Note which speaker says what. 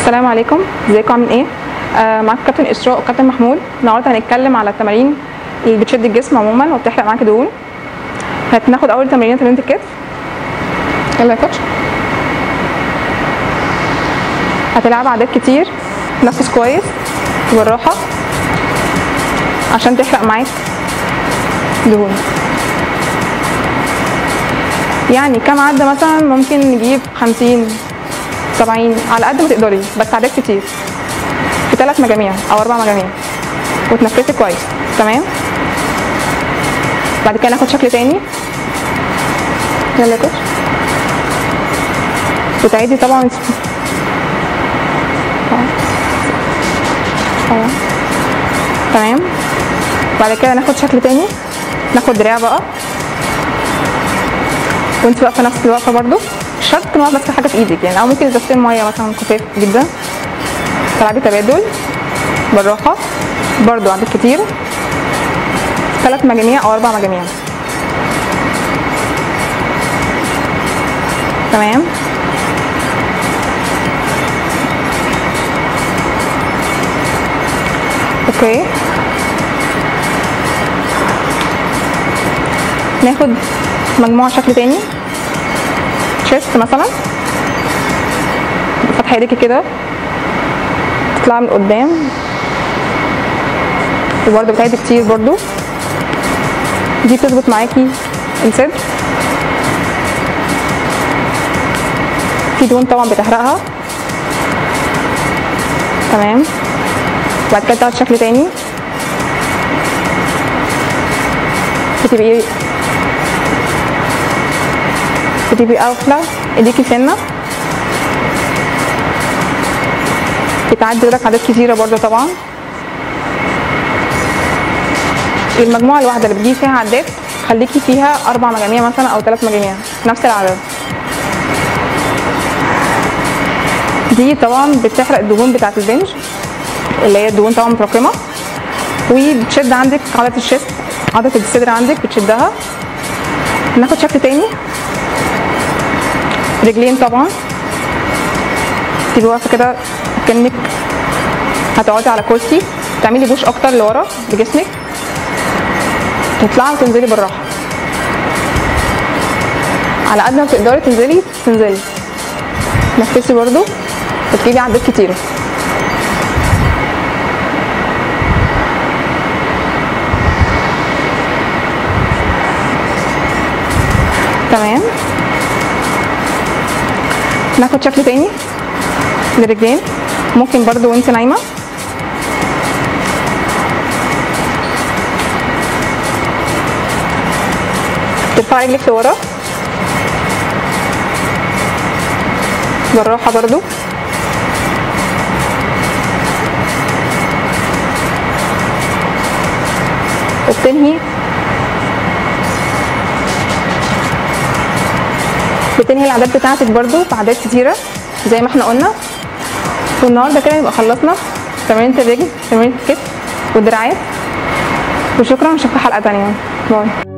Speaker 1: السلام عليكم ازيكم عاملين ايه آه معاكم كابتن اسراء وكابتن محمود النهارده هنتكلم على التمارين اللي بتشد الجسم عموما وبتحرق معاك دهون هناخد اول تمرين تمرينه الكتف يلا يا كوتش هتلعب عدات كتير تنفس كويس بالراحه عشان تحرق معاك دهون يعني كام عدة مثلا ممكن نجيب خمسين سبعين على قد ما تقدري بس عدات كتير في ثلاث مجاميع او اربع مجاميع وتنفسي كويس تمام بعد كده ناخد شكل تاني يلا يا كوتش وتعيدي طبعا اه تمام بعد كده ناخد شكل تاني ناخد دراع بقى وانت واقفه نفس الوقفه برضو مش شرط تكون واقفه ماسكه حاجه في ايدك يعني او ممكن ازازتين ميه مثلا خفيف جدا تلعبي تبادل بالراحه برضو عندك كتير ثلاث مجاميع او اربع مجاميع تمام اوكي ناخد مجموعة شكل تاني تشيست مثلا فتحة ايديكي كده تطلع من قدام وبرده بتعيدي كتير برضو دي بتظبط معاكي الصدر في دهون طبعا بتحرقها تمام بعد كده تاخد شكل تاني بتبقي بتبقي قافلة ايديكي سنة بتعدي لك عدات كتيرة برضه طبعا المجموعة الواحدة اللي بتجيب فيها عدات خليكي فيها أربع مجاميع مثلا أو ثلاث مجاميع نفس العدد دي طبعا بتحرق الدهون بتاعة البنج اللي هي الدهون طبعا متراكمة وبتشد عندك عضلة الشيست عضلة الصدر عندك بتشدها ناخد شكل تاني رجلين طبعا تبقي واقفه كده كانك هتقعدي على كرسي تعملي بوش اكتر لورا بجسمك تطلعي وتنزلي بالراحه على قد ما تقدري تنزلي تنزلي نفسي برضو وتجيبي عدات كتيره تمام ناخد شكل تاني للرجلين ممكن برضو وانت نايمة ترفع رجلك لورا بالراحة برضو وبتنهي بتنهي العادات بتاعتك برضو بعادات كتيرة زي ما احنا قلنا والنهارده كده يبقى خلصنا تمرينة الرجل تمرينة الكتف والدراعات وشكرا نشوفكم حلقة تانية باي